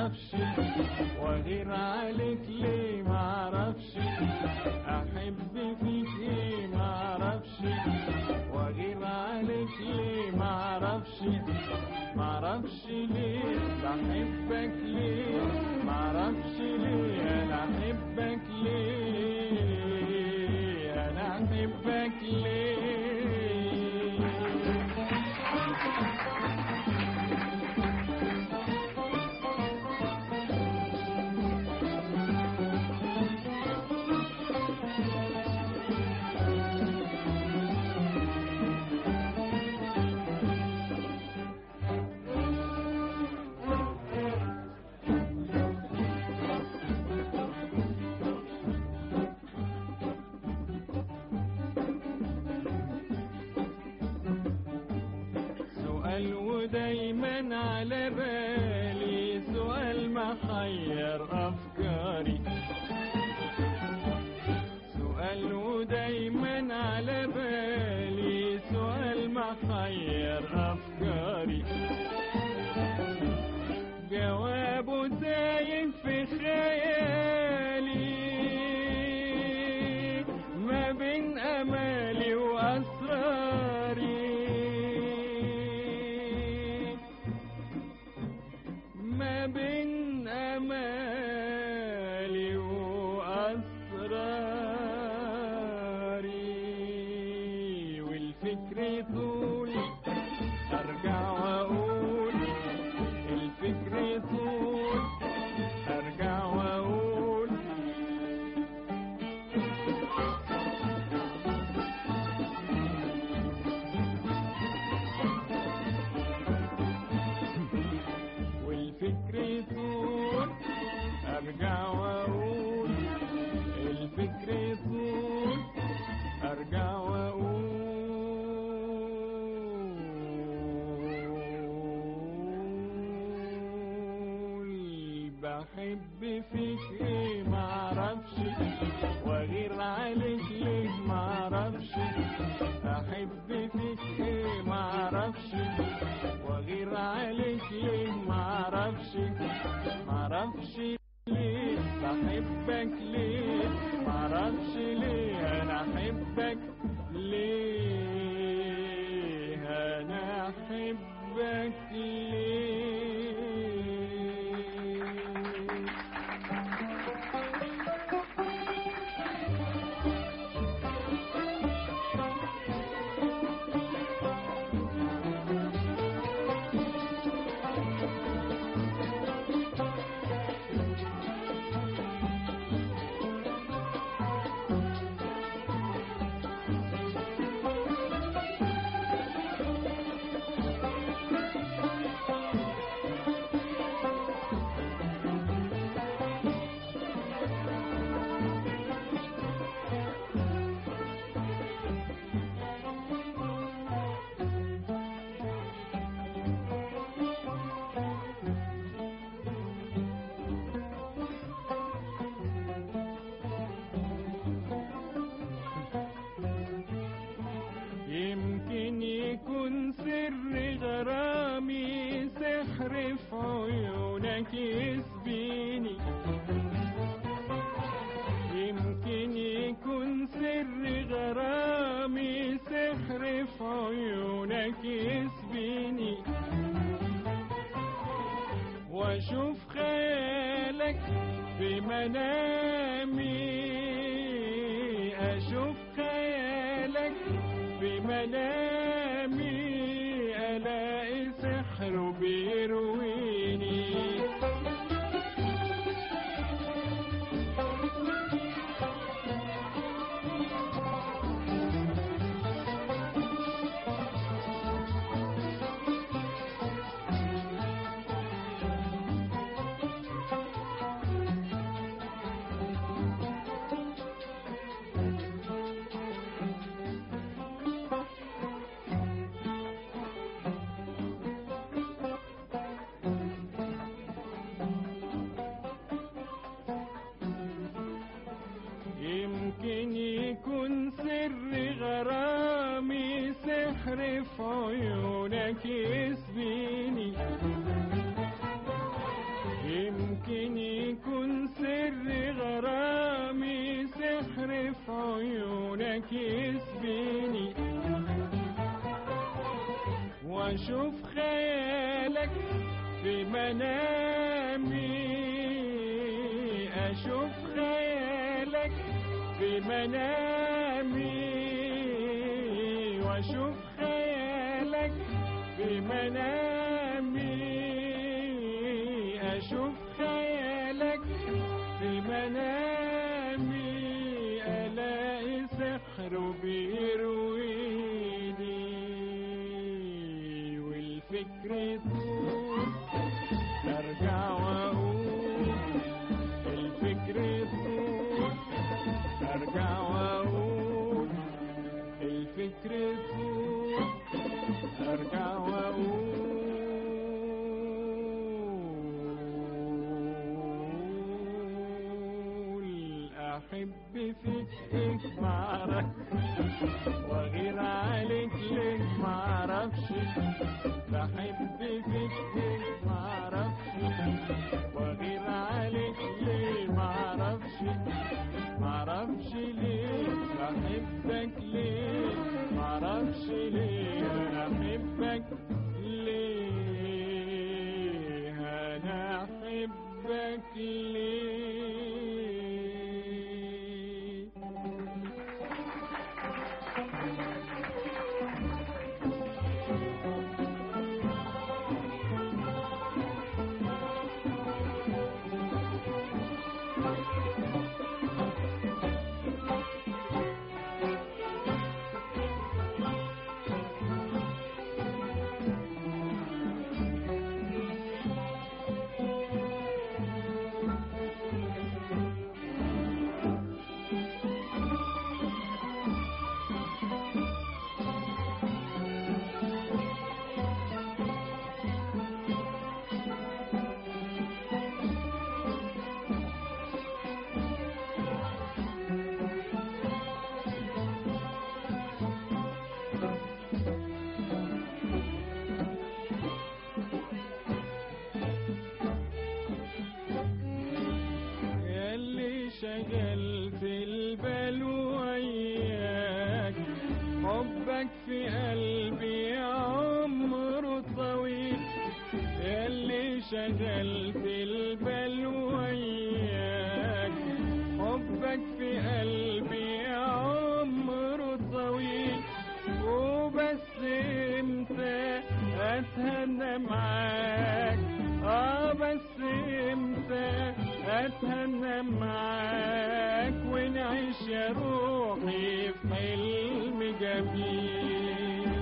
معرفش واغير عليك ليه معرفش احب فيك ايه معرفش واغير عليك ليه معرفش معرفش ليه بحبك ليه معرفش ليه انا احبك ليه انا احبك ليه سؤال ودايما على بالي سؤال محير أفكاري سؤال ودايما على بالي سؤال محير أفكاري جوابه دايم في خيالي ما بين أمالي وأسراري ما بين أمالي وأسراري والفكر يطول أرجع وأقول الفكر يطول أرجع وأقول والفكر يطول ارجع واقول الفكر يطول ارجع واقول بحب فيك ايه معرفش واغير عليك ليه معرفش احب فيك ايه معرفش واغير عليك ليه معرفش معرفش ليه بحبك ليه معرفش ليه انا احبك ليه انا احبك ليه يمكن يكون سر غرامي سحر في عيونك يسبيني يمكن يكون سر غرامي سحر في عيونك يسبيني واشوف خيالك في منامي اشوف خيالك في منامي الاقي سحر بيرويني حبك يسبيني واشوف خيالك في منامي اشوف خيالك في منامي واشوف خيالك في منامي اشوف خيالك في منامي الاقي سحر بيرويني والفكر يطول ارجع واقول الفكر يطول ارجع واقول الفكر يطول ارجع واقول احب فيك ايه معرفش واغير عليك ليه معرفش بحب فيك ايه معرفش واغير عليك ليه معرفش معرفش ليه بحبك ليه معرفش ليه انا احبك ليه انا احبك ليه ياللي شغلت البال وياك حبك في قلبي عمره طويل ياللي شغلت البال وياك حبك في قلبي عمره طويل وبس امتى اتهنى معاك اه بس امتى اتهنى معاك ونعيش يا روحي في حلم جميل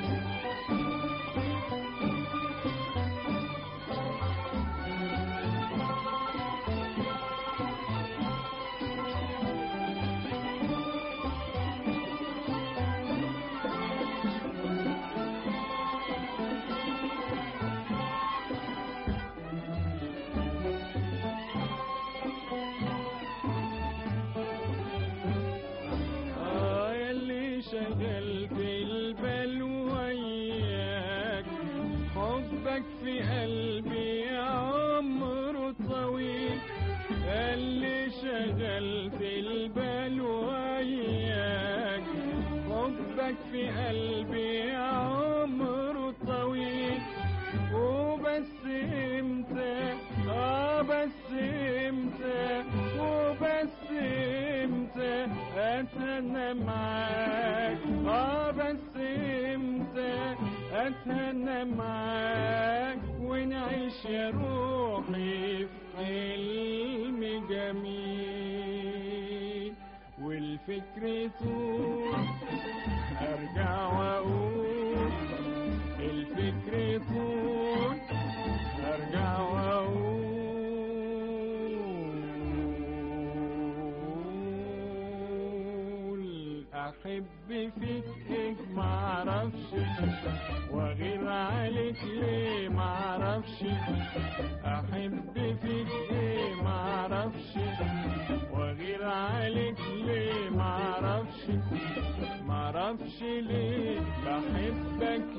آه ياللي شغلت البال وياك حبك في قلبي عمره طويل اللي شغلت البال وياك حبك في قلبي عمره طويل وبس امتى اه بس امتى وبس امتى اتهنى معاك اه بس امتى اتهنى معاك ونعيش يا روحي في حلم جميل والفكر طول ارجع واقول الفكر طول ارجع واقول احب فيك ايه معرفش واغير عليك ليه معرفش احب فيك ايه معرفش واغير عليك ليه معرفش معرفش ليه بحبك